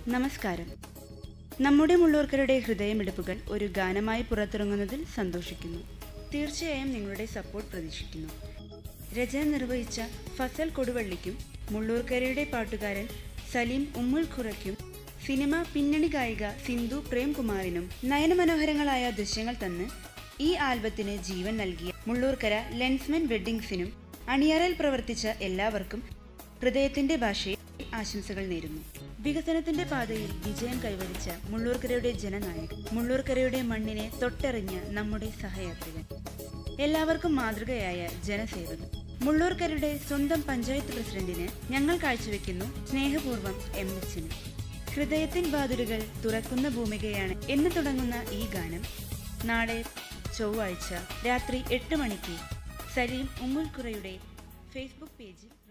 നമസ്കാരം നമ്മുടെ മുള്ളൂർക്കരുടെ ഹൃദയമിടിപ്പുകൾ ഒരു ഗാനമായി പുറത്തിറങ്ങുന്നതിൽ സന്തോഷിക്കുന്നു തീർച്ചയായും നിങ്ങളുടെ സപ്പോർട്ട് പ്രതീക്ഷിക്കുന്നു രചന നിർവഹിച്ച ഫസൽ കൊടുവള്ളിക്കും മുള്ളൂർക്കരയുടെ പാട്ടുകാരൻ സലീം ഉമ്മുൽ ഖുറയ്ക്കും സിനിമ പിന്നണി ഗായിക സിന്ധു പ്രേംകുമാറിനും നയനമനോഹരങ്ങളായ ദൃശ്യങ്ങൾ തന്ന് ഈ ആൽബത്തിന് ജീവൻ നൽകിയ മുള്ളൂർക്കര ലെൻസ്മെൻ വെഡ്ഡിങ്സിനും അണിയറയിൽ പ്രവർത്തിച്ച എല്ലാവർക്കും ഹൃദയത്തിന്റെ ഭാഷയിൽ ആശംസകൾ നേരുന്നു വികസനത്തിന്റെ പാതയിൽ വിജയം കൈവരിച്ച മുള്ളൂർക്കരയുടെ ജനനായകൻ മുള്ളൂർക്കരയുടെ മണ്ണിനെ തൊട്ടറിഞ്ഞ നമ്മുടെ സഹയാത്രികൻ എല്ലാവർക്കും മാതൃകയായ ജനസേവകൻ മുള്ളൂർക്കരയുടെ സ്വന്തം പഞ്ചായത്ത് പ്രസിഡന്റിന് ഞങ്ങൾ കാഴ്ചവെക്കുന്നു സ്നേഹപൂർവ്വം എം എച്ചിന് ഹൃദയത്തിൻ വാതിലുകൾ തുറക്കുന്ന ഭൂമികയാണ് എന്ന് തുടങ്ങുന്ന ഈ ഗാനം നാളെ ചൊവ്വാഴ്ച രാത്രി എട്ട് മണിക്ക് സലീം ഉമ്മുൽക്കുറയുടെ ഫേസ്ബുക്ക് പേജിൽ